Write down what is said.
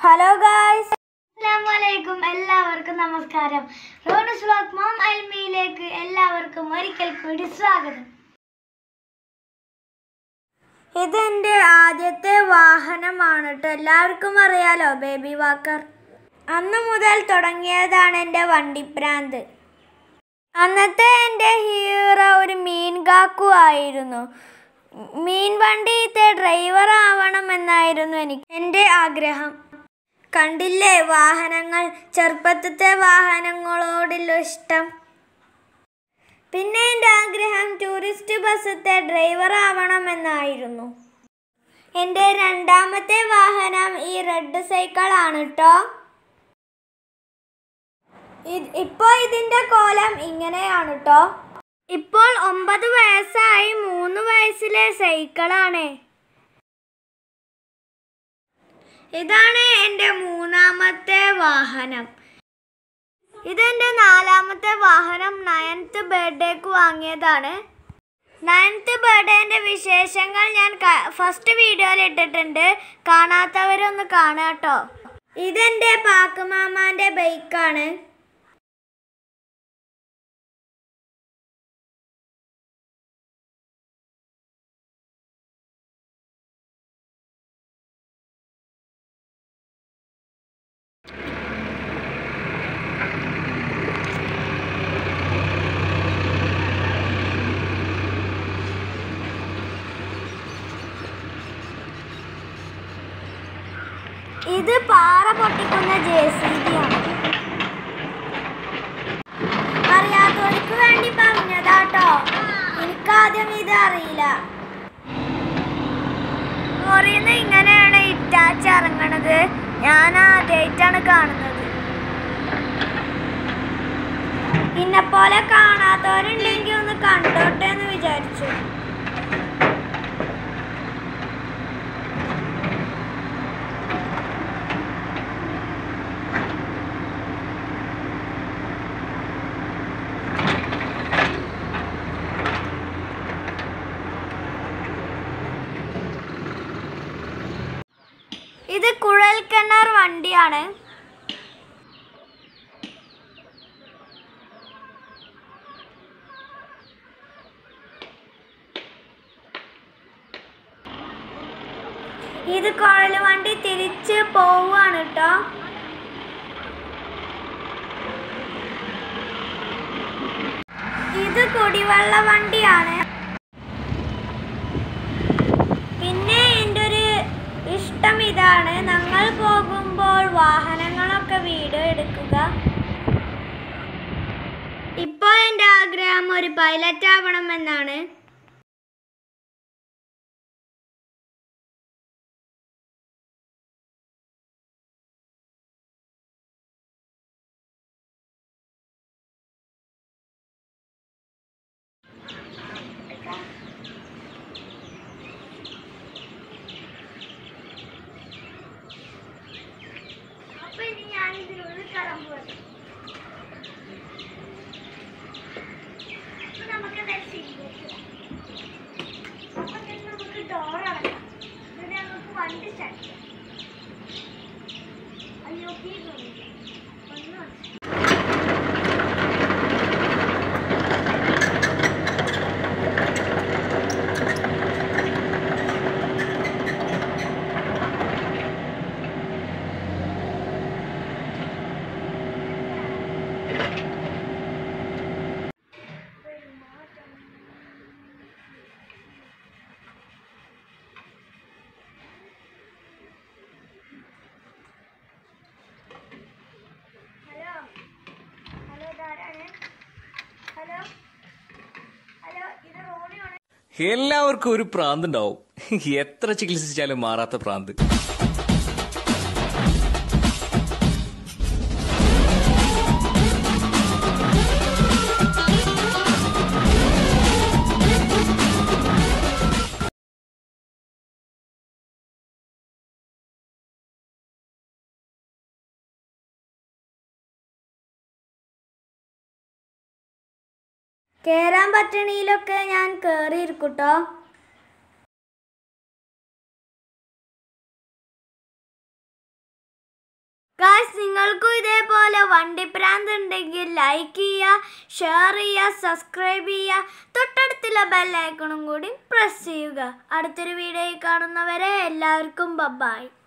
Hello guys അസ്സലാമലൈക്കും എല്ലാവർക്കും നമസ്കാരം റോണസ് വ്ലോഗ് മോം അൽമിയിലേക്ക് എല്ലാവർക്കും ഒരിക്കൽ കൂടി സ്വാഗതം ഇതെൻ്റെ ആദ്യത്തെ വാഹനമാണ് കേട്ടോ എല്ലാവർക്കും അറിയാലോ ബേബി വാക്കർ അന്ന് മുതൽ തുടങ്ങിയതാണ് എൻ്റെ വണ്ടിപ്രാന്ത് അന്നത്തെ എൻ്റെ ഹീറോ ഒരു മീൻ കാക്കു ആയിരുന്നു മീൻ വണ്ടിയിലത്തെ ഡ്രൈവർ ആവണമെന്നായിരുന്നു എനിക്ക് എൻ്റെ ആഗ്രഹം കണ്ടില്ലേ വാഹനങ്ങൾ ചെറുപ്പത്തിലത്തെ വാഹനങ്ങളോടുള്ള ഇഷ്ടം പിന്നെ എൻ്റെ ആഗ്രഹം ടൂറിസ്റ്റ് ബസ്സിത്തെ ഡ്രൈവർ ആവണമെന്നായിരുന്നു എൻ്റെ രണ്ടാമത്തെ വാഹനം ഈ റെഡ് സൈക്കിളാണ് കേട്ടോ ഇപ്പോൾ ഇതിൻ്റെ കോലം ഇങ്ങനെയാണ് കേട്ടോ ഇപ്പോൾ ഒമ്പത് വയസ്സായി മൂന്ന് വയസ്സിലെ സൈക്കിളാണ് ഇതാണ് എൻ്റെ മൂന്നാമത്തെ വാഹനം ഇതെൻ്റെ നാലാമത്തെ വാഹനം നയൻത്ത് ബർത്ത്ഡേക്ക് വാങ്ങിയതാണ് നയൻത്ത് ബർത്ത്ഡേൻ്റെ വിശേഷങ്ങൾ ഞാൻ ഫസ്റ്റ് വീഡിയോയിൽ ഇട്ടിട്ടുണ്ട് കാണാത്തവരൊന്ന് കാണുക കേട്ടോ ഇതെൻ്റെ പാക്കുമാമാൻ്റെ ബൈക്കാണ് ഇത് പാറ പൊട്ടിക്കുന്ന ജെ സി ബി ആണ് അറിയാത്തവർക്ക് വേണ്ടി പറഞ്ഞതാട്ടോ എനിക്കാദ്യം ഇത് അറിയില്ല ലോറിന്ന് ഇങ്ങനെയാണ് ഇറ്റാച്ച് ഇറങ്ങണത് ഞാൻ ആദ്യമായിട്ടാണ് കാണുന്നത് ഇന്നെ പോലെ കാണാത്തവരുണ്ടെങ്കിൽ ഒന്ന് കണ്ടോട്ടെ എന്ന് വിചാരിച്ചു ഇത് കുഴൽക്കിണർ വണ്ടിയാണ് ഇത് കുഴൽ വണ്ടി തിരിച്ച് പോവാണ് കേട്ടോ ഇത് കുടിവെള്ള വണ്ടിയാണ് പിന്നെ എൻ്റെ ഒരു ഇഷ്ടം ഇതാണ് ഞങ്ങൾ പോകുമ്പോൾ വാഹനങ്ങളൊക്കെ വീഡിയോ എടുക്കുക ഇപ്പോൾ എൻ്റെ ആഗ്രഹം ഒരു പൈലറ്റ് ആവണമെന്നാണ് അപ്പൊ ഇനി ഞാൻ ഇതിനുള്ളിൽ കയറാൻ പോവാണ് അപ്പൊ നമുക്ക് എന്തായാലും സീറ്റിലേക്ക് ഇടാം. അപ്പൊ തന്നെ നമുക്ക് ഡോർ അടക്കാം എന്നിട്ട് നമുക്ക് വണ്ടി സ്റ്റാർട്ട് ചെയ്യാം അയ്യോ കീ തോന്നില്ല ഒന്ന് വന്നു. ഹലോ ഹലോ ഇതാരാണ് ഹലോ ഹലോ ഇത് റോണിയാണ് എല്ലാവർക്കും ഒരു പ്രാന്ത് ഉണ്ടാവും എത്ര ചികിത്സിച്ചാലും മാറാത്ത പ്രാന്ത് കേറാൻ പറ്റണീലൊക്കെ ഞാൻ കേറിയിരിക്കൂട്ടോ ഗായ്സ് നിങ്ങൾക്കും ഇതേപോലെ വണ്ടി പ്രാന്ത് ഉണ്ടെങ്കിൽ ലൈക്ക് ചെയ്യുക ഷെയർ ചെയ്യുക സബ്സ്ക്രൈബ് ചെയ്യുക തൊട്ടടുത്തുള്ള ബെല്ലൈക്കണും കൂടി പ്രസ് ചെയ്യുക അടുത്തൊരു വീഡിയോയിൽ കാണുന്നവരെ എല്ലാവർക്കും ബബായ്